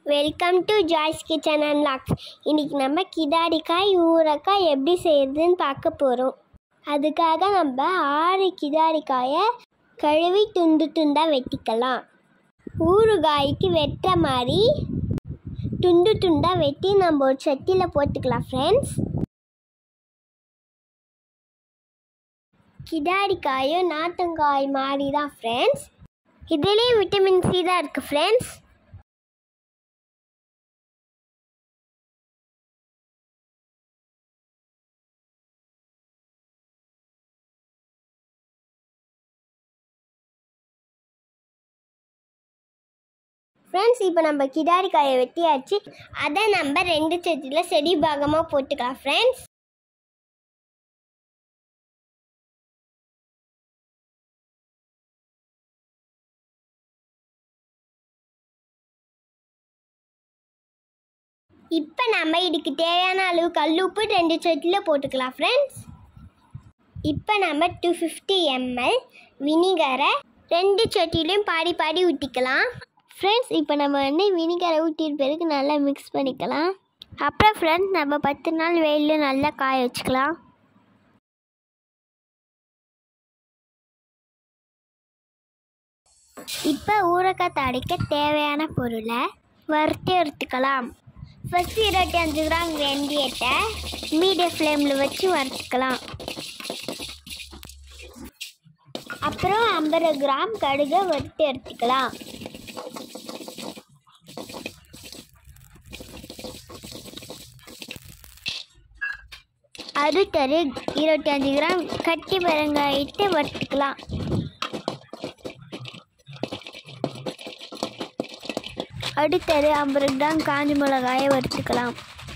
welcome to Joy's kitchen and vlogs இன்னைக்கு நம்ம கிதாரிக்காய் ஊறக்காய் எப்படி செய்யறதுன்னு பார்க்க போகிறோம் அதுக்காக நம்ம ஆறு கிதாரிக்காயை கழுவி துண்டு துண்டாக வெட்டிக்கலாம் ஊறுகாய்க்கு வெட்டுற மாதிரி துண்டு துண்டாக வெட்டி நம்ம ஒரு சட்டியில் போட்டுக்கலாம் ஃப்ரெண்ட்ஸ் கிதாரிக்காயும் நாட்டுங்காய் மாதிரி தான் ஃப்ரெண்ட்ஸ் இதுலேயும் விட்டமின் சி தான் இருக்குது ஃப்ரெண்ட்ஸ் ஃப்ரெண்ட்ஸ் இப்போ நம்ம கிடாரிக்காயை வெட்டியாச்சு அதை நம்ம ரெண்டு சட்டியில் செடி பாகமாக போட்டுக்கலாம் ஃப்ரெண்ட்ஸ் இப்போ நம்ம இதுக்கு தேவையான அளவு கல்லுப்பு ரெண்டு சட்டியில் போட்டுக்கலாம் ஃப்ரெண்ட்ஸ் இப்போ நம்ம டூ ஃபிஃப்டி எம்எல் வினிகரை ரெண்டு சட்டிலையும் பாடி பாடி ஊற்றிக்கலாம் ஃப்ரெண்ட்ஸ் இப்போ நம்ம வந்து வினிகரை ஊற்றின பிறகு நல்லா மிக்ஸ் பண்ணிக்கலாம் அப்புறம் ஃப்ரெண்ட்ஸ் நம்ம பத்து நாள் வெயிலில் நல்லா காய வச்சுக்கலாம் இப்போ ஊறக்காய் தாளிக்க தேவையான பொருளை வறுத்து எடுத்துக்கலாம் ஃபஸ்ட்டு இருபத்தி அஞ்சு கிராம் வெந்தயத்தை மீடியம் ஃப்ளேமில் வச்சு வறுத்துக்கலாம் அப்புறம் ஐம்பது கிராம் கடுகை வறுத்து எடுத்துக்கலாம் அடுத்தது இருபத்தி அஞ்சு கிராம் கட்டி பெருங்காயத்தை வறுத்துக்கலாம் அடுத்தது ஐம்பது கிராம் காஞ்சி மிளகாயை வறுத்துக்கலாம்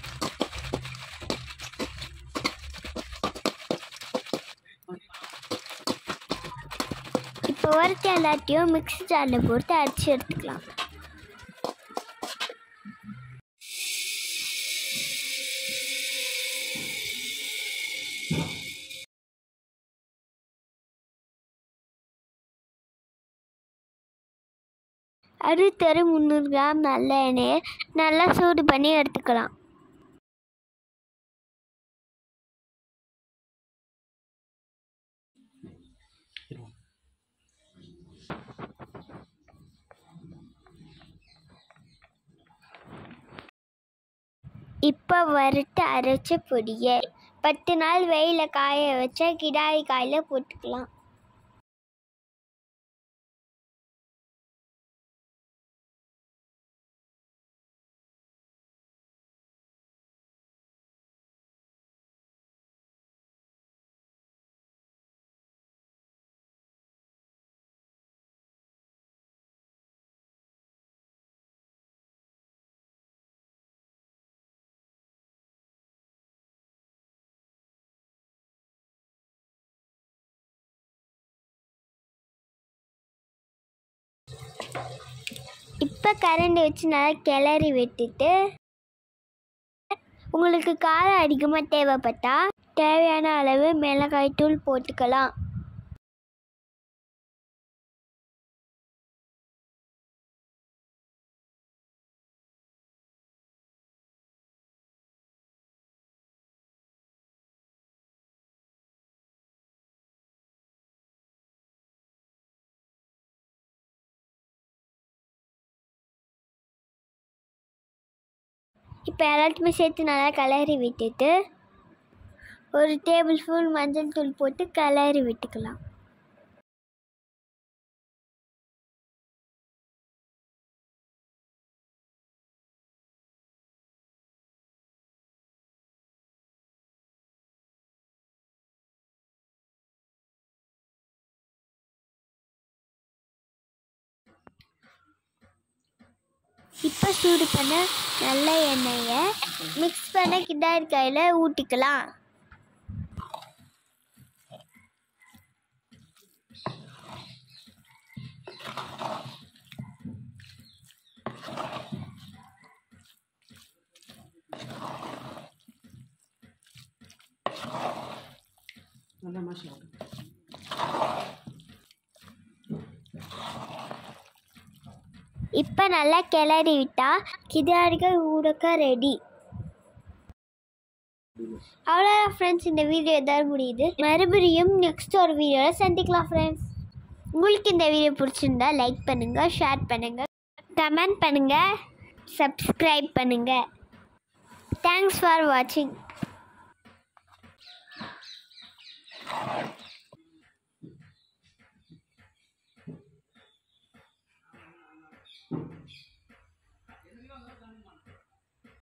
இப்போ வறுத்த எல்லாத்தையும் மிக்ஸி ஜாரில் போட்டு அரைச்சி எடுத்துக்கலாம் அடுத்தது முந்நூறு கிராம் நல்ல எண்ணெயை நல்லா சூடு பண்ணி எடுத்துக்கலாம் இப்போ வறுத்து அரைச்ச பொடியை பத்து நாள் வெயில காய வச்ச கிடாரி காயில் போட்டுக்கலாம் இப்போ கரண்டி வச்சு நல்லா கிளறி விட்டுட்டு உங்களுக்கு காரம் அதிகமாக தேவைப்பட்டா தேவையான அளவு மிளகாய் தூள் போட்டுக்கலாம் இப்போ எல்லாத்தையுமே சேர்த்து நல்லா கிளறி விட்டுட்டு ஒரு டேபிள் ஸ்பூன் மஞ்சள் தூள் போட்டு கிளறி விட்டுக்கலாம் இப்போ சூடு பண்ண நல்ல எண்ணெயை மிக்ஸ் பண்ண கிட்டாரி கையில் ஊற்றிக்கலாம் நல்லா மாஷி ஆகும் இப்போ நல்லா கிளறி விட்டால் கிதாரிகள் ஊடக்க ரெடி அவ்வளோதான் ஃப்ரெண்ட்ஸ் இந்த வீடியோ எதாவது முடியுது மறுபடியும் நெக்ஸ்ட் ஒரு வீடியோவில் சந்திக்கலாம் ஃப்ரெண்ட்ஸ் உங்களுக்கு இந்த வீடியோ பிடிச்சிருந்தா லைக் பண்ணுங்கள் ஷேர் பண்ணுங்கள் கமெண்ட் பண்ணுங்கள் சப்ஸ்கிரைப் பண்ணுங்கள் தேங்க்ஸ் ஃபார் வாட்சிங்